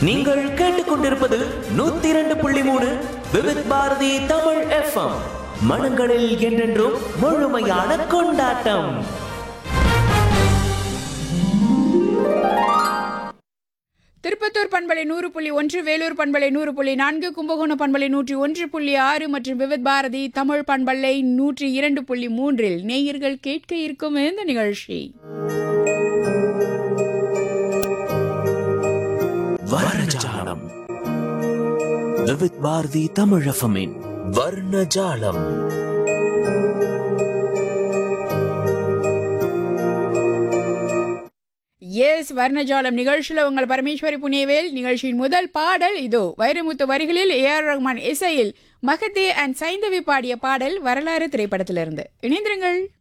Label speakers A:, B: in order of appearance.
A: நீங்கள் கேட்டுக்கொண்டிருப்பது நூத்தி இரண்டு புள்ளி மூணு விவித் பாரதி தமிழ் எஃப்எம் மனங்களில் என்றென்றும் முழுமையான கொண்டாட்டம்
B: திருப்பத்தூர் பண்பலை நூறு புள்ளி ஒன்று வேலூர் பண்பலை நூறு புள்ளி நான்கு கும்பகோணம் பண்பலை நூற்றி ஒன்று புள்ளி ஆறு மற்றும் விவித் பாரதி தமிழ் பண்பலை நூற்றி இரண்டு புள்ளி மூன்றில் நேயர்கள் கேட்க இருக்கும் இந்த நிகழ்ச்சி
A: வர்ணஜாலம் விவித் பாரதி தமிழ் எஃப்எம்மின் வர்ணஜாலம்
B: எஸ் வர்ணஜாலம் நிகழ்ச்சியில் உங்கள் பரமேஸ்வரி புனேவேல் நிகழ்ச்சியின் முதல் பாடல் இதோ வைரமுத்து வரிகளில் ஏ ஆர் ரஹ்மான் இசையில் மகத்தே அண்ட் சைந்தவி பாடிய பாடல் வரலாறு திரைப்படத்திலிருந்து இணைந்திருங்கள்